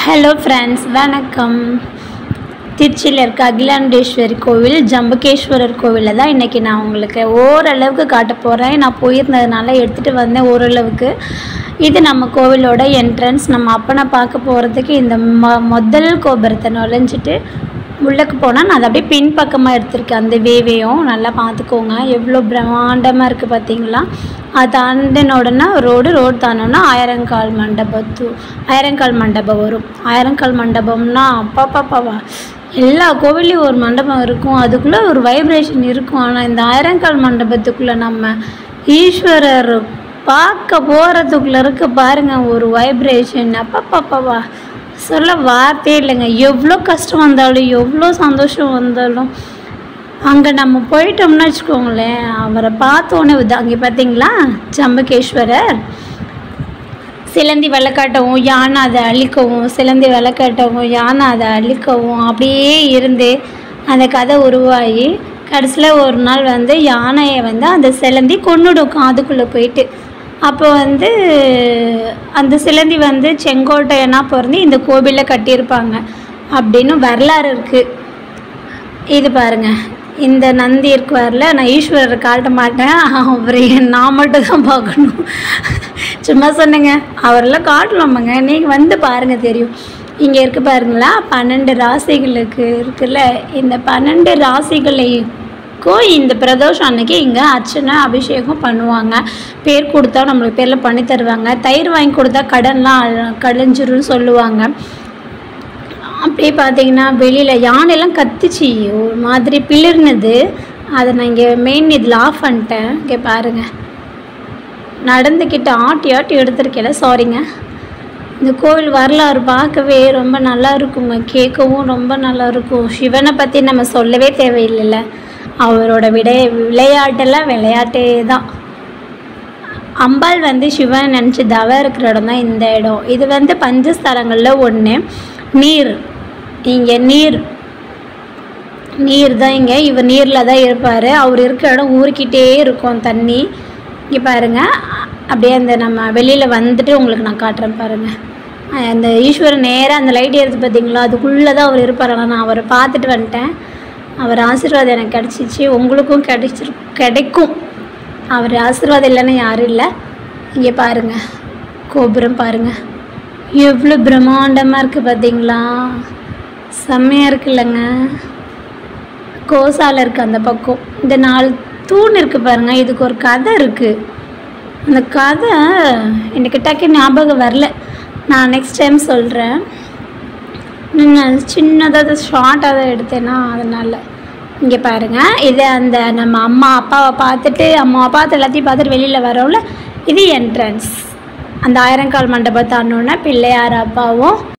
hello friends வணக்கம் திருச்சியில் இருக்க அகிலாண்டேஸ்வரி கோவில் ஜம்புகேஸ்வரர் கோவிலில் தான் இன்றைக்கி நான் உங்களுக்கு ஓரளவுக்கு காட்ட போகிறேன் நான் போயிருந்ததுனால எடுத்துகிட்டு வந்தேன் ஓரளவுக்கு இது நம்ம கோவிலோட என்ட்ரன்ஸ் நம்ம அப்பனை பார்க்க போகிறதுக்கு இந்த மொ முதல் கோபுரத்தை நுழைஞ்சிட்டு உள்ளக்கு போனால் நான் அதை அப்படியே பின்பக்கமாக எடுத்திருக்கேன் அந்த வேவையும் நல்லா பார்த்துக்கோங்க எவ்வளோ பிரம்மாண்டமாக இருக்குது பார்த்தீங்களா அது தாண்டின உடனே ரோடு ரோடு தாண்டோன்னா ஆயிரங்கால் மண்டபத்து ஆயிரங்கால் மண்டபம் வரும் ஆயிரங்கால் மண்டபம்னா அப்பாப்பாப்பாவா எல்லா கோவில்லையும் ஒரு மண்டபம் இருக்கும் அதுக்குள்ளே ஒரு வைப்ரேஷன் இருக்கும் ஆனால் இந்த ஆயிரங்கால் மண்டபத்துக்குள்ளே நம்ம ஈஸ்வரர் பார்க்க போகிறதுக்குள்ளே இருக்க பாருங்கள் ஒரு வைப்ரேஷன் அப்பப்பாப்பாவா சொல்ல வார்த்தையே இல்லைங்க எவ்வளோ கஷ்டம் வந்தாலும் எவ்வளோ சந்தோஷம் வந்தாலும் அங்கே நம்ம போயிட்டோம்னு வச்சுக்கோங்களேன் அவரை பார்த்தோன்னே இது அங்கே பார்த்தீங்களா ஜம்புகேஸ்வரர் சிலந்தி விளக்காட்டவும் யானை அதை அழிக்கவும் சிலந்தி விளக்காட்டவும் யானை அதை அழிக்கவும் அப்படியே இருந்து அந்த கதை உருவாகி கடைசியில் ஒரு நாள் வந்து யானையை வந்து அந்த சிலந்தி கொன்னுடும் காதுக்குள்ளே போயிட்டு அப்போ வந்து அந்த சிலந்தி வந்து செங்கோட்டையனா பிறந்து இந்த கோவிலில் கட்டியிருப்பாங்க அப்படின்னு வரலாறு இருக்குது இது பாருங்க இந்த நந்தி இருக்குவார்ல நான் ஈஸ்வரரை காட்ட மாட்டேன் அவரை நான் மட்டும் தான் பார்க்கணும் சும்மா சொன்னேங்க அவரெல்லாம் காட்டலாமாங்க நீங்கள் வந்து பாருங்கள் தெரியும் இங்கே இருக்கு பாருங்களா பன்னெண்டு ராசிகளுக்கு இருக்குல்ல இந்த பன்னெண்டு ராசிகளையும் இந்த பிரதோஷம் அன்னைக்கு இங்கே அர்ச்சனை அபிஷேகம் பண்ணுவாங்க பேர் கொடுத்தா நம்மளுக்கு பேரில் பண்ணி தருவாங்க தயிர் வாங்கி கொடுத்தா கடன்லாம் கழிஞ்சிரும்னு சொல்லுவாங்க அப்படியே பார்த்தீங்கன்னா வெளியில் யானைலாம் கத்துச்சு ஒரு மாதிரி பிளிர்னது அதை நான் இங்கே மெயின் இதில் ஆஃப் பண்ணிட்டேன் இங்கே பாருங்கள் நடந்துக்கிட்டு ஆட்டி ஆட்டி எடுத்திருக்கேல சாரிங்க இந்த கோவில் வரலாறு பார்க்கவே ரொம்ப நல்லா இருக்குங்க கேட்கவும் ரொம்ப நல்லா இருக்கும் சிவனை பற்றி நம்ம சொல்லவே தேவையில்லைல்ல அவரோட விட விளையாட்டெல்லாம் விளையாட்டே தான் அம்பாள் வந்து சிவன் நினச்சி தவ இருக்கிற இடம் தான் இந்த இடம் இது வந்து பஞ்சஸ்தலங்களில் ஒன்று நீர் இங்கே நீர் நீர் தான் இங்கே இவர் நீரில் தான் இருப்பார் அவர் இருக்கிற இடம் ஊறிக்கிட்டே இருக்கும் தண்ணி இங்கே பாருங்கள் அப்படியே அந்த நம்ம வெளியில் வந்துட்டு உங்களுக்கு நான் காட்டுறேன் பாருங்கள் அந்த ஈஸ்வரன் நேராக அந்த லைட் ஏறுது பார்த்தீங்களா அதுக்குள்ளே தான் அவர் இருப்பார் ஆனால் நான் அவரை பார்த்துட்டு வந்துட்டேன் அவர் ஆசீர்வாதம் எனக்கு கிடச்சிச்சு உங்களுக்கும் கிடைச்சிரு கிடைக்கும் அவர் ஆசீர்வாதம் இல்லைன்னா யாரும் இல்லை இங்கே பாருங்கள் கோபுரம் பாருங்கள் எவ்வளோ பிரம்மாண்டமாக இருக்குது பார்த்தீங்களா செம்மையாக இருக்குல்லங்க கோசால இருக்குது அந்த பக்கம் இந்த நாலு தூண் இருக்குது பாருங்கள் இதுக்கு ஒரு கதை இருக்குது அந்த கதை எனக்கு டக்கு ஞாபகம் வரல நான் நெக்ஸ்ட் டைம் சொல்கிறேன் நான் சின்னதாக ஷார்ட்டாக தான் எடுத்தேன்னா அதனால் இங்கே பாருங்கள் இது அந்த நம்ம அம்மா அப்பாவை பார்த்துட்டு அம்மாவை பார்த்து எல்லாத்தையும் பார்த்துட்டு வெளியில் வரோம்ல இது என்ட்ரன்ஸ் அந்த ஆயிரங்கால் மண்டபத்தை ஆனோடனே பிள்ளையார் அப்பாவும்